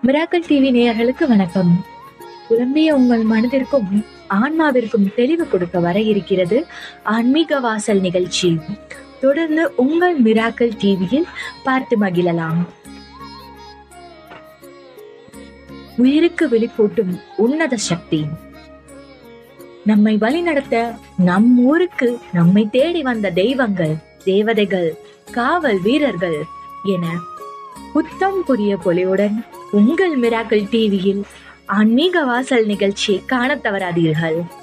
miracle TV நேயர்களுக்கு வணக்கம் குழம்பிய உங்கள் மனதிற்கும் ஆன்மாவிற்கும் தெளிவு கொடுக்க வர இருக்கிறது ஆன்மீக வாசல் நிகழ்ச்சி தொடர்ந்து உங்கள் மிராக்கல் டிவியில் பார்த்து மகிழலாம் உயிருக்கு வெளிப்பூட்டும் உன்னத சக்தி நம்மை வழிநடத்த நம் ஊருக்கு நம்மை தேடி வந்த தெய்வங்கள் தேவதைகள் காவல் வீரர்கள் என புத்தம் புதிய பொலிவுடன் உங்கள் மிராக்கள் டிவியில் ஆன்மீக வாசல் நிகழ்ச்சியை காணத் தவறாதீர்கள்